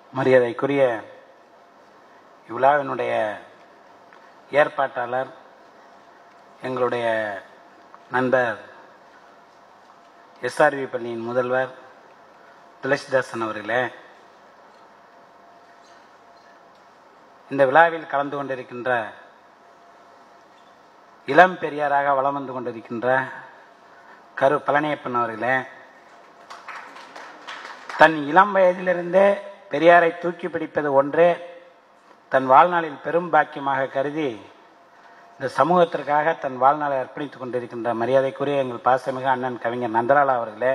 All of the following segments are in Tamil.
மரியாதைக்குரிய இவ்விழாவினுடைய ஏற்பாட்டாளர் எங்களுடைய நண்பர் எஸ்ஆர்வி பள்ளியின் முதல்வர் துளசிதாசன் அவர்களே இந்த விழாவில் கலந்து கொண்டிருக்கின்ற இளம் பெரியாராக வலம் வந்து கொண்டிருக்கின்ற கரு பழனியப்பன் அவர்களே தன் இளம் வயதிலிருந்தே பெரியாரை தூக்கி பிடிப்பது ஒன்றே தன் வாழ்நாளில் பெரும் பாக்கியமாக கருதி இந்த சமூகத்திற்காக தன் வாழ்நாளை அர்ப்பணித்துக் கொண்டிருக்கின்ற மரியாதைக்குரிய எங்கள் பாசமிகு அண்ணன் கவிஞர் நந்தலாலா அவர்களே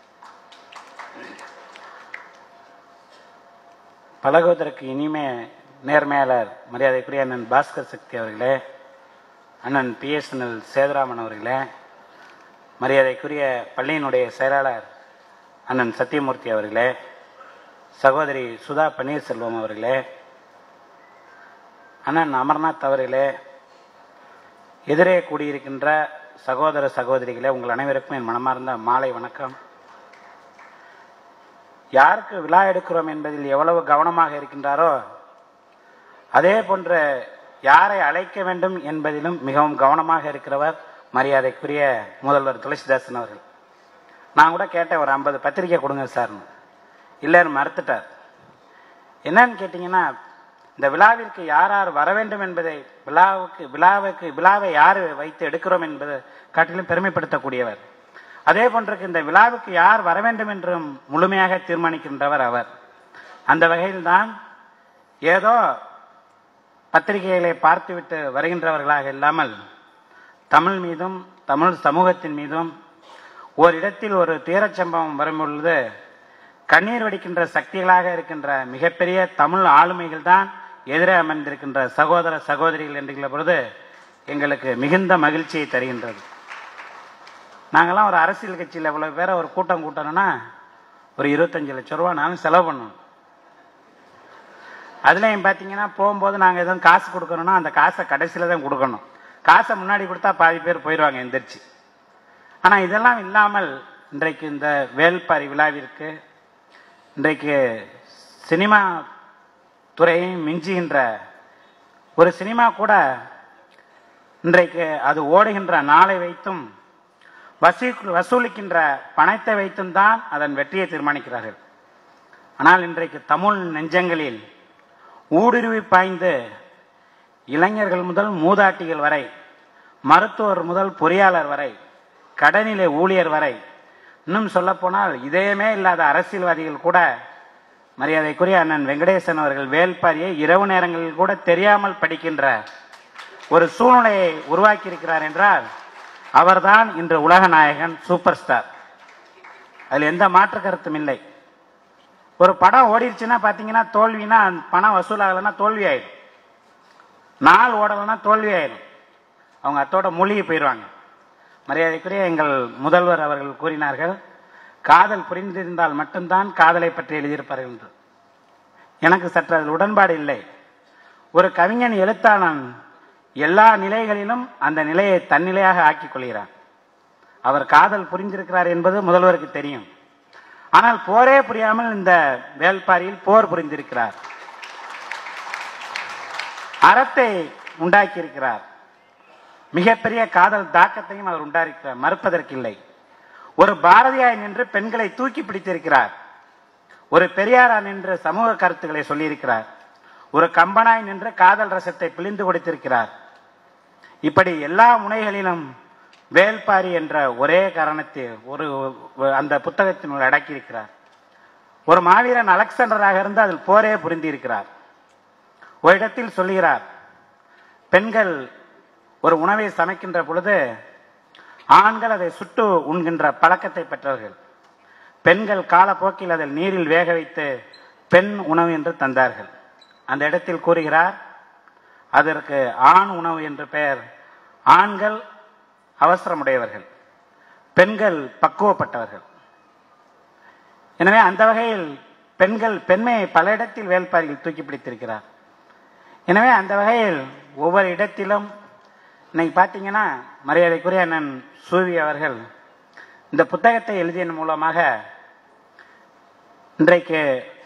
பழகுவதற்கு இனிமே நேர்மையாளர் மரியாதைக்குரிய அண்ணன் பாஸ்கர் சக்தி அவர்களே அண்ணன் பிஎஸ்என்எல் சேதுராமன் அவர்களே மரியாதைக்குரிய பள்ளியினுடைய செயலாளர் அண்ணன் சத்தியமூர்த்தி அவர்களே சகோதரி சுதா பன்னீர்செல்வம் அவர்களே அண்ணன் அமர்நாத் அவர்களே எதிரே கூடியிருக்கின்ற சகோதர சகோதரிகளே உங்கள் அனைவருக்கும் என் மனமார்ந்த மாலை வணக்கம் யாருக்கு விழா எடுக்கிறோம் என்பதில் எவ்வளவு கவனமாக இருக்கின்றாரோ அதே போன்ற யாரை அழைக்க வேண்டும் என்பதிலும் மிகவும் கவனமாக இருக்கிறவர் மரியாதைக்குரிய முதல்வர் துளசிதாசன் அவர்கள் நான் கூட கேட்டேன் ஒரு ஐம்பது பத்திரிக்கை கொடுங்க சார்னு இல்லைன்னு மறுத்துட்டார் என்னன்னு கேட்டிங்கன்னா இந்த விழாவிற்கு யார் யார் வர வேண்டும் என்பதை விழாவுக்கு விழாவுக்கு விழாவை யார் வைத்து எடுக்கிறோம் என்பதை காட்டிலும் பெருமைப்படுத்தக்கூடியவர் அதே போன்றுக்கு இந்த விழாவுக்கு யார் வர வேண்டும் என்றும் முழுமையாக தீர்மானிக்கின்றவர் அவர் அந்த வகையில்தான் ஏதோ பத்திரிகைகளை பார்த்துவிட்டு வருகின்றவர்களாக இல்லாமல் தமிழ் மீதும் தமிழ் சமூகத்தின் மீதும் ஓரிடத்தில் ஒரு தீரச் சம்பவம் வரும் பொழுது கண்ணீர் வடிக்கின்ற சக்திகளாக இருக்கின்ற மிகப்பெரிய தமிழ் ஆளுமைகள் தான் எதிரே அமர்ந்திருக்கின்ற சகோதர சகோதரிகள் என்கிற பொழுது எங்களுக்கு மிகுந்த மகிழ்ச்சியை தருகின்றது நாங்கெல்லாம் ஒரு அரசியல் கட்சியில் இவ்வளவு பேரை ஒரு கூட்டம் கூட்டணும்னா ஒரு இருபத்தஞ்சு லட்சம் ரூபா நானும் செலவு பண்ணணும் அதுலயும் பார்த்தீங்கன்னா போகும்போது நாங்கள் எதுவும் காசு கொடுக்கணும்னா அந்த காசை கடைசியில் தான் கொடுக்கணும் காசை முன்னாடி கொடுத்தா பாதி பேர் போயிடுவாங்க எந்திரிச்சு ஆனால் இதெல்லாம் இல்லாமல் இன்றைக்கு இந்த வேல்பாரி விழாவிற்கு இன்றைக்கு சினிமா துறையை மிஞ்சுகின்ற ஒரு சினிமா கூட இன்றைக்கு அது ஓடுகின்ற நாளை வைத்தும் வசூ வசூலிக்கின்ற பணத்தை வைத்தும் தான் அதன் வெற்றியை தீர்மானிக்கிறார்கள் ஆனால் இன்றைக்கு தமிழ் நெஞ்சங்களில் ஊடுருவி பாய்ந்து இளைஞர்கள் முதல் மூதாட்டிகள் வரை மருத்துவர் முதல் பொறியாளர் வரை கடனிலை ஊழியர் வரை இன்னும் சொல்ல போனால் இதயமே இல்லாத அரசியல்வாதிகள் கூட மரியாதைக்குரிய அண்ணன் வெங்கடேசன் அவர்கள் வேல்பாரியை இரவு நேரங்களில் கூட தெரியாமல் படிக்கின்ற ஒரு சூழ்நிலையை உருவாக்கி இருக்கிறார் என்றால் அவர்தான் இன்று உலக நாயகன் சூப்பர் ஸ்டார் அதில் எந்த மாற்று கருத்தும் இல்லை ஒரு படம் ஓடிடுச்சுன்னா பார்த்தீங்கன்னா தோல்வினா பணம் வசூலாகலைன்னா தோல்வி ஆயிடும் நாள் ஓடலைன்னா தோல்வி ஆயிடும் அவங்க அத்தோட மூழ்கி போயிடுவாங்க மரியாதைக்குரிய எங்கள் முதல்வர் அவர்கள் கூறினார்கள் காதல் புரிந்திருந்தால் மட்டும்தான் காதலை பற்றி எழுதியிருப்பார்கள் என்று எனக்கு சற்று அதில் உடன்பாடு இல்லை ஒரு கவிஞன் எழுத்தாளன் எல்லா நிலைகளிலும் அந்த நிலையை தன்னிலையாக ஆக்கிக் கொள்கிறார் அவர் காதல் புரிந்திருக்கிறார் என்பது முதல்வருக்கு தெரியும் ஆனால் போரே புரியாமல் இந்த வேல்பாரியில் போர் புரிந்திருக்கிறார் அறத்தை உண்டாக்கி இருக்கிறார் மிகப்பெரிய காதல் தாக்கத்தையும் அவர் உண்டாஇருக்கிறார் மறுப்பதற்கில்லை ஒரு பாரதியாய் நின்று பெண்களை தூக்கி பிடித்திருக்கிறார் ஒரு பெரியாரா நின்று சமூக கருத்துக்களை சொல்லியிருக்கிறார் ஒரு கம்பனாய் நின்று காதல் ரசத்தை பிழிந்து கொடுத்திருக்கிறார் இப்படி எல்லா முனைகளிலும் வேல்பாரி என்ற ஒரே காரணத்தை ஒரு அந்த புத்தகத்தினுள் அடக்கியிருக்கிறார் ஒரு மாவீரன் அலெக்சாண்டராக இருந்து அதில் போரே புரிந்திருக்கிறார் ஒரு இடத்தில் சொல்லுகிறார் பெண்கள் ஒரு உணவை சமைக்கின்ற பொழுது ஆண்கள் அதை சுட்டு உண்கின்ற பழக்கத்தை பெற்றவர்கள் பெண்கள் காலப்போக்கில் அதில் நீரில் வேக வைத்து பெண் உணவு என்று தந்தார்கள் அந்த இடத்தில் கூறுகிறார் அதற்கு ஆண் உணவு என்று பெயர் ஆண்கள் அவசரமுடையவர்கள் பெண்கள் பக்குவப்பட்டவர்கள் எனவே அந்த வகையில் பெண்கள் பெண்மையை பல இடத்தில் வேல்பாரியில் தூக்கி பிடித்திருக்கிறார் எனவே அந்த வகையில் ஒவ்வொரு இடத்திலும் இன்னைக்கு பார்த்தீங்கன்னா மரியாதைக்குரிய அண்ணன் சூவி அவர்கள் இந்த புத்தகத்தை எழுதியதன் மூலமாக இன்றைக்கு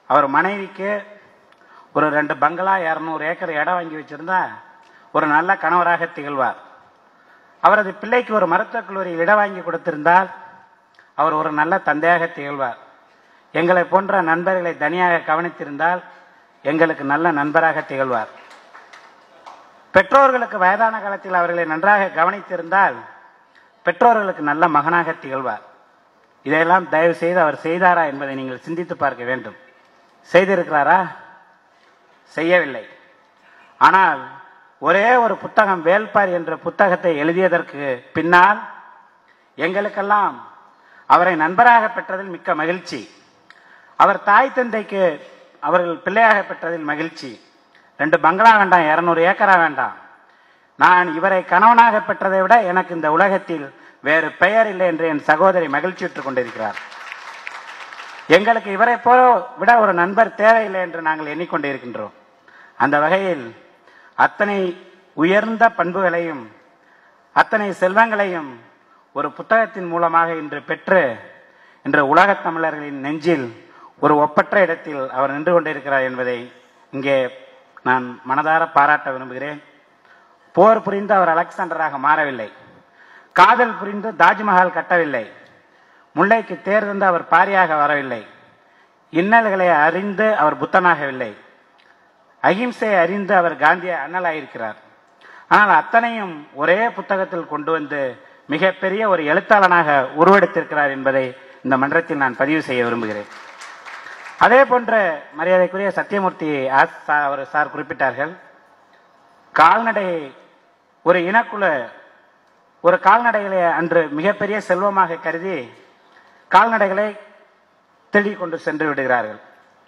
அவர் மனைவிக்கு ஒரு ரெண்டு பங்களா இரநூறு ஏக்கர் இடம் வாங்கி வச்சிருந்தா ஒரு நல்ல கணவராக திகழ்வார் அவரது பிள்ளைக்கு ஒரு மருத்துவக் கல்லூரியில் இடம் வாங்கி கொடுத்திருந்தால் அவர் ஒரு நல்ல தந்தையாக திகழ்வார் எங்களை போன்ற நண்பர்களை தனியாக கவனித்திருந்தால் எங்களுக்கு நல்ல நண்பராக திகழ்வார் பெற்றோர்களுக்கு வயதான காலத்தில் அவர்களை நன்றாக கவனித்திருந்தால் பெற்றோர்களுக்கு நல்ல மகனாக திகழ்வார் இதையெல்லாம் தயவு செய்து அவர் செய்தாரா என்பதை நீங்கள் சிந்தித்து பார்க்க வேண்டும் செய்திருக்கிறாரா செய்யவில்லை ஆனால் ஒரே ஒரு புத்தகம் வேல்பாரி என்ற புத்தகத்தை எழுதியதற்கு பின்னால் எங்களுக்கெல்லாம் அவரை நண்பராக பெற்றதில் மிக்க மகிழ்ச்சி அவர் தாய் தந்தைக்கு அவர்கள் பிள்ளையாக பெற்றதில் மகிழ்ச்சி ரெண்டு பங்களா வேண்டாம் இருநூறு ஏக்கரா வேண்டாம் நான் இவரை கணவனாக பெற்றதை விட எனக்கு இந்த உலகத்தில் வேறு பெயர் இல்லை என்று என் சகோதரி மகிழ்ச்சியுற்றுக் கொண்டிருக்கிறார் எங்களுக்கு இவரை போல விட ஒரு நண்பர் தேவையில்லை என்று நாங்கள் எண்ணிக்கொண்டிருக்கின்றோம் அந்த வகையில் அத்தனை உயர்ந்த பண்புகளையும் அத்தனை செல்வங்களையும் ஒரு புத்தகத்தின் மூலமாக இன்று பெற்று இன்று உலகத் தமிழர்களின் நெஞ்சில் ஒரு ஒப்பற்ற இடத்தில் அவர் நின்று கொண்டிருக்கிறார் என்பதை இங்கே நான் மனதார பாராட்ட விரும்புகிறேன் போர் புரிந்து அவர் அலெக்சாண்டராக மாறவில்லை காதல் புரிந்து தாஜ்மஹால் கட்டவில்லை முல்லைக்கு தேர் தந்து அவர் பாரியாக வரவில்லை இன்னல்களை அறிந்து அவர் புத்தனாகவில்லை அகிம்சை அறிந்து அவர் காந்திய அண்ணலாயிருக்கிறார் ஆனால் அத்தனையும் ஒரே புத்தகத்தில் கொண்டு வந்து மிகப்பெரிய ஒரு எழுத்தாளனாக உருவெடுத்திருக்கிறார் என்பதை இந்த மன்றத்தில் நான் பதிவு செய்ய விரும்புகிறேன் அதே போன்ற மரியாதைக்குரிய சத்தியமூர்த்தி ஆஸ் சா- அவர் சார் குறிப்பிட்டார்கள் கால்நடை ஒரு இனக்குழு ஒரு கால்நடைகளை அன்று மிகப்பெரிய செல்வமாக கருதி கால்நடைகளை திருடிக் கொண்டு சென்று விடுகிறார்கள்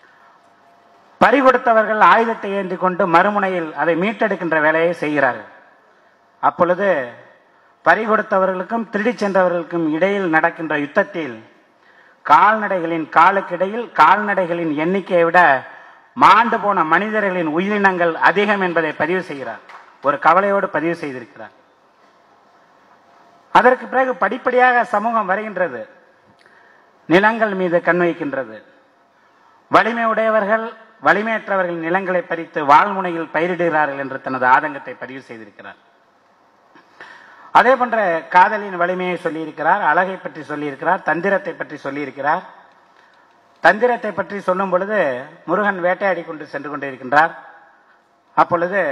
பறி கொடுத்தவர்கள் ஆயுதத்தை ஏந்தி கொண்டு மறுமுனையில் அதை மீட்டெடுக்கின்ற வேலையை செய்கிறார்கள் அப்பொழுது பறி கொடுத்தவர்களுக்கும் திருடிச் சென்றவர்களுக்கும் இடையில் நடக்கின்ற யுத்தத்தில் கால்நடைகளின் காலுக்கிடையில் கால்நடைகளின் எண்ணிக்கையை விட மாண்டு போன மனிதர்களின் உயிரினங்கள் அதிகம் என்பதை பதிவு செய்கிறார் ஒரு கவலையோடு பதிவு செய்திருக்கிறார் அதற்கு பிறகு படிப்படியாக சமூகம் வருகின்றது நிலங்கள் மீது கண் வைக்கின்றது வலிமை உடையவர்கள் வலிமையற்றவர்களின் நிலங்களை பறித்து வாழ்முனையில் பயிரிடுகிறார்கள் என்று தனது ஆதங்கத்தை பதிவு செய்திருக்கிறார் அதே போன்ற காதலின் வலிமையை சொல்லியிருக்கிறார் அழகை பற்றி சொல்லியிருக்கிறார் தந்திரத்தை பற்றி சொல்லியிருக்கிறார் தந்திரத்தை பற்றி சொல்லும் பொழுது முருகன் வேட்டையாடி கொண்டு சென்று கொண்டிருக்கின்றார் அப்பொழுது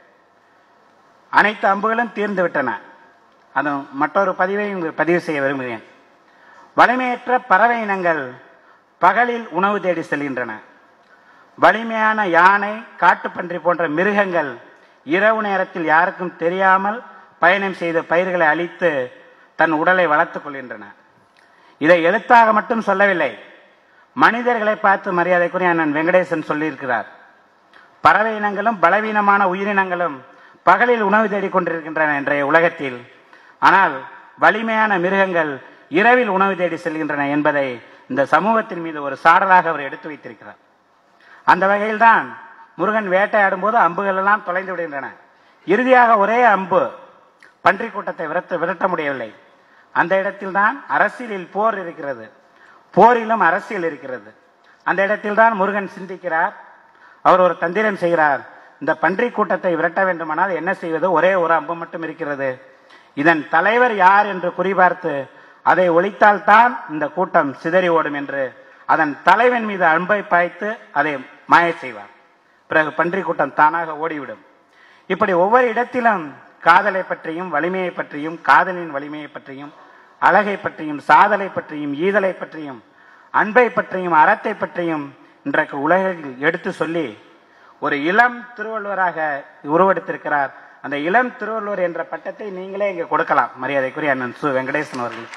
அனைத்து அம்புகளும் தீர்ந்து விட்டன அது மற்றொரு பதிவை இங்கு பதிவு செய்ய விரும்புகிறேன் வலிமையற்ற பறவை இனங்கள் பகலில் உணவு தேடி செல்கின்றன வலிமையான யானை காட்டுப்பன்றி போன்ற மிருகங்கள் இரவு நேரத்தில் யாருக்கும் தெரியாமல் பயணம் செய்த பயிர்களை அழித்து தன் உடலை வளர்த்துக் கொள்கின்றன இதை எழுத்தாக மட்டும் சொல்லவில்லை மனிதர்களை பார்த்து மரியாதைக்குரிய அண்ணன் வெங்கடேசன் சொல்லியிருக்கிறார் பறவை இனங்களும் பலவீனமான உயிரினங்களும் பகலில் உணவு தேடிக் கொண்டிருக்கின்றன இன்றைய உலகத்தில் ஆனால் வலிமையான மிருகங்கள் இரவில் உணவு தேடி செல்கின்றன என்பதை இந்த சமூகத்தின் மீது ஒரு சாடலாக அவர் எடுத்து வைத்திருக்கிறார் அந்த வகையில்தான் முருகன் வேட்டையாடும் போது அம்புகள் எல்லாம் தொலைந்து விடுகின்றன இறுதியாக ஒரே அம்பு பன்றி கூட்டத்தை விரட்ட விரட்ட முடியவில்லை அந்த இடத்தில்தான் அரசியலில் போர் இருக்கிறது போரிலும் அரசியல் இருக்கிறது அந்த இடத்தில்தான் முருகன் சிந்திக்கிறார் அவர் ஒரு தந்திரம் செய்கிறார் இந்த பன்றி கூட்டத்தை விரட்ட வேண்டுமானால் என்ன செய்வது ஒரே ஒரு அம்பு மட்டும் இருக்கிறது இதன் தலைவர் யார் என்று குறிபார்த்து அதை ஒழித்தால்தான் இந்த கூட்டம் சிதறி ஓடும் என்று அதன் தலைவன் மீது அம்பை பாய்த்து அதை மாய செய்வார் பிறகு பன்றி கூட்டம் தானாக ஓடிவிடும் இப்படி ஒவ்வொரு இடத்திலும் காதலை பற்றியும் வலிமையை பற்றியும் காதலின் வலிமையை பற்றியும் அழகை பற்றியும் சாதலை பற்றியும் ஈதலை பற்றியும் அன்பை பற்றியும் அறத்தை பற்றியும் இன்றைக்கு உலகில் எடுத்து சொல்லி ஒரு இளம் திருவள்ளுவராக உருவெடுத்திருக்கிறார் அந்த இளம் திருவள்ளுவர் என்ற பட்டத்தை நீங்களே இங்கே கொடுக்கலாம் மரியாதைக்குரிய அண்ணன் சு வெங்கடேசன் அவர்கள்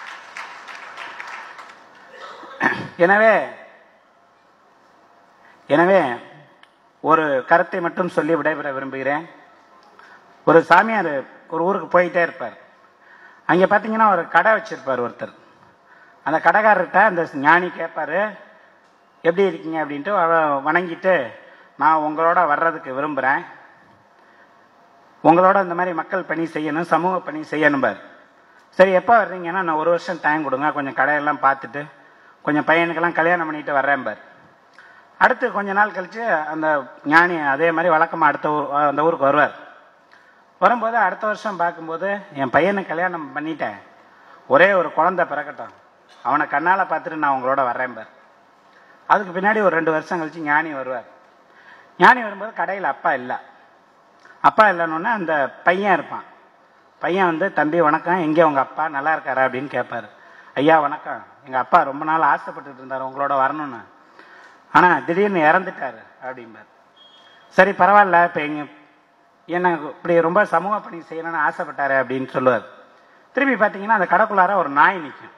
எனவே எனவே ஒரு கருத்தை மட்டும் சொல்லி விடைபெற விரும்புகிறேன் ஒரு சாமியார் ஒரு ஊருக்கு போயிட்டே இருப்பார் அங்கே பார்த்தீங்கன்னா ஒரு கடை வச்சிருப்பார் ஒருத்தர் அந்த கடைக்காரர்கிட்ட அந்த ஞானி கேட்பாரு எப்படி இருக்கீங்க அப்படின்ட்டு அவ- வணங்கிட்டு நான் உங்களோட வர்றதுக்கு விரும்புகிறேன் உங்களோட இந்த மாதிரி மக்கள் பணி செய்யணும் சமூக பணி செய்யணும் பார் சரி எப்போ வர்றீங்கன்னா நான் ஒரு வருஷம் டைம் கொடுங்க கொஞ்சம் கடையெல்லாம் பார்த்துட்டு கொஞ்சம் பையனுக்கெல்லாம் கல்யாணம் பண்ணிட்டு வர்றேன் பார் அடுத்து கொஞ்ச நாள் கழிச்சு அந்த ஞானி அதே மாதிரி வழக்கமா அடுத்த ஊர் அந்த ஊருக்கு வருவார் வரும்போது அடுத்த வருஷம் பார்க்கும்போது என் பையனுக்கு கல்யாணம் பண்ணிட்டேன் ஒரே ஒரு குழந்தை பிறக்கட்டும் அவனை கண்ணால பார்த்துட்டு நான் உங்களோட வர்றேன் பார் அதுக்கு பின்னாடி ஒரு ரெண்டு வருஷம் கழிச்சு ஞானி வருவார் ஞானி வரும்போது கடையில் அப்பா இல்லை அப்பா இல்லைன்னு அந்த பையன் இருப்பான் பையன் வந்து தம்பி வணக்கம் எங்கே உங்க அப்பா நல்லா இருக்காரா அப்படின்னு கேட்பாரு ஐயா வணக்கம் எங்க அப்பா ரொம்ப நாள் ஆசைப்பட்டுட்டு இருந்தார் உங்களோட வரணும்னு ஆனா திடீர்னு இறந்துட்டாரு அப்படிம்பார் சரி பரவாயில்ல இப்ப எங்க என்ன இப்படி ரொம்ப சமூக பணி செய்யணும்னு ஆசைப்பட்டாரு அப்படின்னு சொல்லுவார் திரும்பி பார்த்தீங்கன்னா அந்த கடைக்குள்ளார ஒரு நாய் நிற்கும்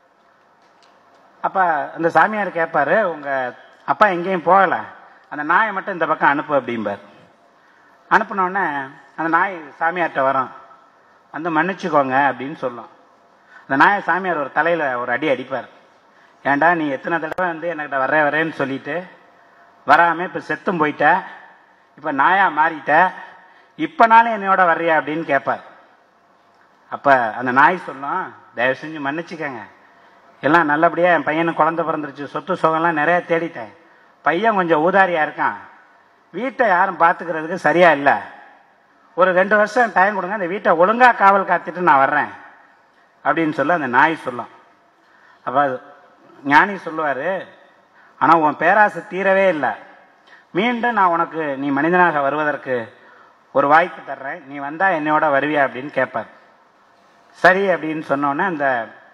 அப்ப அந்த சாமியார் கேட்பாரு உங்க அப்பா எங்கேயும் போகல அந்த நாயை மட்டும் இந்த பக்கம் அனுப்பு அப்படிம்பார் அனுப்புன உடனே அந்த நாய் சாமியார்கிட்ட வரும் வந்து மன்னிச்சுக்கோங்க அப்படின்னு சொல்லும் அந்த நாயை சாமியார் ஒரு தலையில ஒரு அடி அடிப்பார் ஏன்டா நீ எத்தனை தடவை வந்து என்கிட்ட வர்ற வரேன்னு சொல்லிட்டு வராம இப்ப செத்தும் போயிட்ட இப்ப நாயா மாறிட்ட இப்பனாலும் என்னையோட வர்றியா அப்படின்னு கேட்பார் அப்ப அந்த நாய் சொல்லும் தயவு செஞ்சு மன்னிச்சுக்கங்க எல்லாம் நல்லபடியா என் பையனுக்கு குழந்தை பிறந்துருச்சு சொத்து சுகம்லாம் நிறைய தேடிட்டேன் பையன் கொஞ்சம் ஊதாரியா இருக்கான் வீட்டை யாரும் பாத்துக்கிறதுக்கு சரியா இல்ல ஒரு ரெண்டு வருஷம் டைம் கொடுங்க அந்த வீட்டை ஒழுங்கா காவல் காத்துட்டு நான் வர்றேன் அப்படின்னு சொல்ல அந்த நாய் சொல்லும் அப்ப அது ஞானி சொல்லுவாரு ஆனா உன் பேராசை தீரவே இல்லை மீண்டும் நான் உனக்கு நீ மனிதனாக வருவதற்கு ஒரு வாய்ப்பு தர்றேன் நீ வந்தா என்னையோட வருவியா அப்படின்னு கேட்பார் சரி அப்படின்னு சொன்னோன்னே அந்த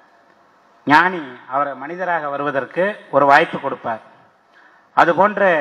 ஞானி அவரை மனிதராக வருவதற்கு ஒரு வாய்ப்பு கொடுப்பார் அதுபோன்று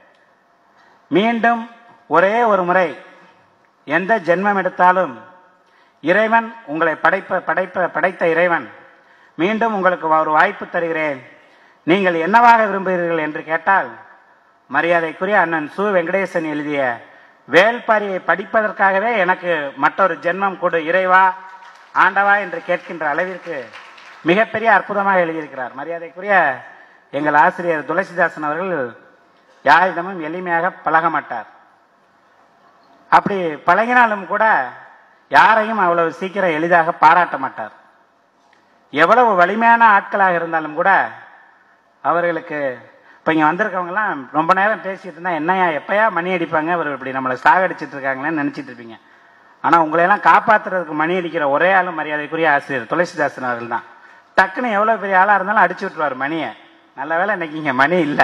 மீண்டும் ஒரே ஒரு முறை எந்த ஜென்மம் எடுத்தாலும் இறைவன் உங்களை படைப்ப படைப்ப படைத்த இறைவன் மீண்டும் உங்களுக்கு ஒரு வாய்ப்பு தருகிறேன் நீங்கள் என்னவாக விரும்புகிறீர்கள் என்று கேட்டால் மரியாதைக்குரிய அண்ணன் சு வெங்கடேசன் எழுதிய வேல்பாரியை படிப்பதற்காகவே எனக்கு மற்றொரு ஜென்மம் கொடு இறைவா ஆண்டவா என்று கேட்கின்ற அளவிற்கு மிகப்பெரிய அற்புதமாக எழுதியிருக்கிறார் மரியாதைக்குரிய எங்கள் ஆசிரியர் துளசிதாசன் அவர்கள் யாரிடமும் எளிமையாக பழக மாட்டார் அப்படி பழகினாலும் கூட யாரையும் அவ்வளவு சீக்கிரம் எளிதாக பாராட்ட மாட்டார் எவ்வளவு வலிமையான ஆட்களாக இருந்தாலும் கூட அவர்களுக்கு இப்ப இங்க வந்திருக்கவங்கலாம் ரொம்ப நேரம் பேசிட்டு இருந்தா என்னையா எப்பயா மணி அடிப்பாங்க அவர் இப்படி நம்மளை சாகடிச்சிட்டு இருக்காங்களேன்னு நினைச்சிட்டு இருப்பீங்க ஆனா உங்களை எல்லாம் காப்பாத்துறதுக்கு மணி அடிக்கிற ஒரே ஆளும் மரியாதைக்குரிய ஆசிரியர் துளசிதாசன் அவர்கள் தான் டக்குன்னு எவ்வளவு பெரிய ஆளா இருந்தாலும் அடிச்சு விட்டுருவார் மணியை நல்ல வேளை இன்னைக்கு இங்க மணி இல்ல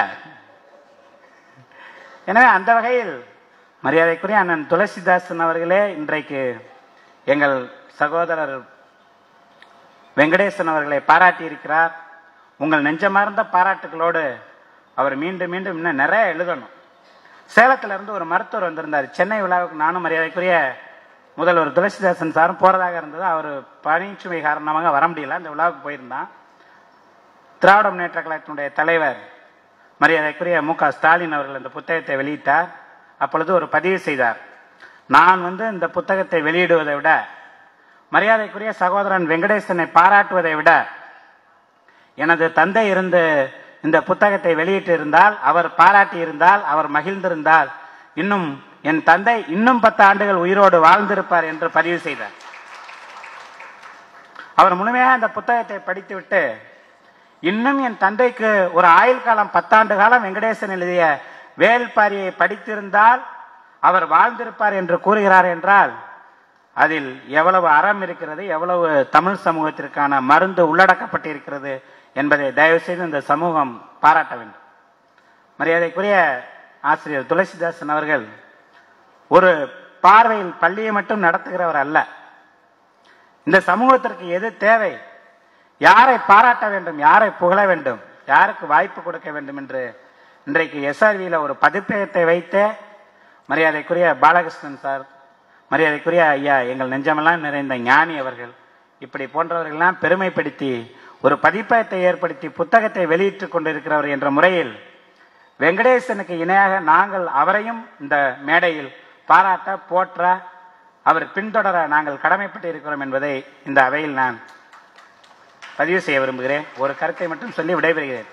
எனவே அந்த வகையில் மரியாதைக்குரிய அண்ணன் துளசிதாசன் அவர்களே இன்றைக்கு எங்கள் சகோதரர் வெங்கடேசன் அவர்களை பாராட்டி இருக்கிறார் உங்கள் நெஞ்சமார்ந்த பாராட்டுகளோடு அவர் மீண்டும் மீண்டும் இன்னும் நிறைய எழுதணும் சேலத்துல இருந்து ஒரு மருத்துவர் வந்திருந்தார் சென்னை விழாவுக்கு நானும் மரியாதைக்குரிய முதல்வர் துளசிதாசன் சாரும் போறதாக இருந்தது அவர் பணிச்சுமை காரணமாக வர முடியல அந்த விழாவுக்கு போயிருந்தான் திராவிட முன்னேற்ற கழகத்தினுடைய தலைவர் மரியாதைக்குரிய மு க ஸ்டாலின் அவர்கள் இந்த புத்தகத்தை வெளியிட்டார் அப்பொழுது ஒரு பதிவு செய்தார் நான் வந்து இந்த புத்தகத்தை வெளியிடுவதை விட மரியாதைக்குரிய சகோதரன் வெங்கடேசனை பாராட்டுவதை விட எனது தந்தை இருந்து இந்த புத்தகத்தை வெளியிட்டு இருந்தால் அவர் பாராட்டி இருந்தால் அவர் மகிழ்ந்திருந்தால் இன்னும் என் தந்தை இன்னும் பத்து ஆண்டுகள் உயிரோடு வாழ்ந்திருப்பார் என்று பதிவு செய்தார் அவர் முழுமையாக அந்த புத்தகத்தை படித்துவிட்டு இன்னும் என் தந்தைக்கு ஒரு ஆயுள் காலம் பத்தாண்டு காலம் வெங்கடேசன் எழுதிய வேல்பாரியை படித்திருந்தால் அவர் வாழ்ந்திருப்பார் என்று கூறுகிறார் என்றால் அதில் எவ்வளவு அறம் இருக்கிறது எவ்வளவு தமிழ் சமூகத்திற்கான மருந்து உள்ளடக்கப்பட்டிருக்கிறது என்பதை தயவு செய்து இந்த சமூகம் பாராட்ட வேண்டும் மரியாதைக்குரிய ஆசிரியர் துளசிதாசன் அவர்கள் ஒரு பார்வையில் பள்ளியை மட்டும் நடத்துகிறவர் அல்ல இந்த சமூகத்திற்கு எது தேவை யாரை பாராட்ட வேண்டும் யாரை புகழ வேண்டும் யாருக்கு வாய்ப்பு கொடுக்க வேண்டும் என்று இன்றைக்கு எஸ்ஆர்வியில ஒரு பதிப்பகத்தை வைத்து மரியாதைக்குரிய பாலகிருஷ்ணன் சார் மரியாதைக்குரிய ஐயா எங்கள் நெஞ்சமெல்லாம் நிறைந்த ஞானி அவர்கள் இப்படி போன்றவர்கள்லாம் பெருமைப்படுத்தி ஒரு பதிப்பகத்தை ஏற்படுத்தி புத்தகத்தை வெளியிட்டுக் கொண்டிருக்கிறவர் என்ற முறையில் வெங்கடேசனுக்கு இணையாக நாங்கள் அவரையும் இந்த மேடையில் பாராட்ட போற்ற அவர் பின்தொடர நாங்கள் கடமைப்பட்டு இருக்கிறோம் என்பதை இந்த அவையில் நான் பதிவு செய்ய விரும்புகிறேன் ஒரு கருத்தை மட்டும் சொல்லி விடைபெறுகிறேன்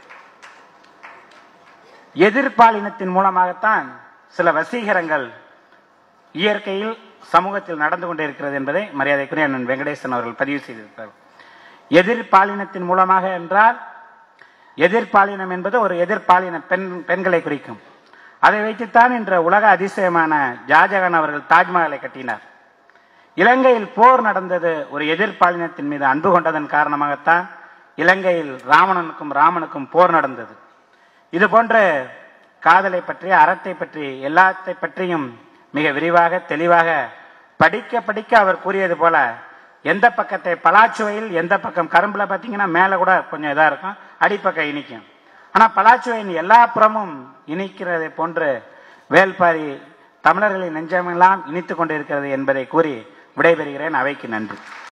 எதிர்பாலினத்தின் மூலமாகத்தான் சில வசீகரங்கள் இயற்கையில் சமூகத்தில் நடந்து கொண்டிருக்கிறது என்பதை மரியாதைக்குரிய அண்ணன் வெங்கடேசன் அவர்கள் பதிவு செய்திருக்கிறார் எதிர்பாலினத்தின் மூலமாக என்றால் எதிர்பாலினம் என்பது ஒரு எதிர்பாலின பெண் பெண்களை குறிக்கும் அதை வைத்துத்தான் இன்று உலக அதிசயமான ஷாஜகான் அவர்கள் தாஜ்மஹாலை கட்டினார் இலங்கையில் போர் நடந்தது ஒரு எதிர்பாலினத்தின் மீது அன்பு கொண்டதன் காரணமாகத்தான் இலங்கையில் ராவணனுக்கும் ராமனுக்கும் போர் நடந்தது இது போன்ற காதலை பற்றி அறத்தை பற்றி எல்லாத்தை பற்றியும் மிக விரிவாக தெளிவாக படிக்க படிக்க அவர் கூறியது போல எந்த பக்கத்தை பலாச்சுவையில் எந்த பக்கம் கரும்புல பார்த்தீங்கன்னா மேலே கூட கொஞ்சம் இதாக இருக்கும் அடிப்பக்கம் இனிக்கும் ஆனால் பலாச்சுவையின் எல்லா புறமும் இனிக்கிறதை போன்று வேல்பாரி தமிழர்களின் நெஞ்சமெல்லாம் இனித்துக் கொண்டிருக்கிறது என்பதை கூறி விடைபெறுகிறேன் அவைக்கு நன்றி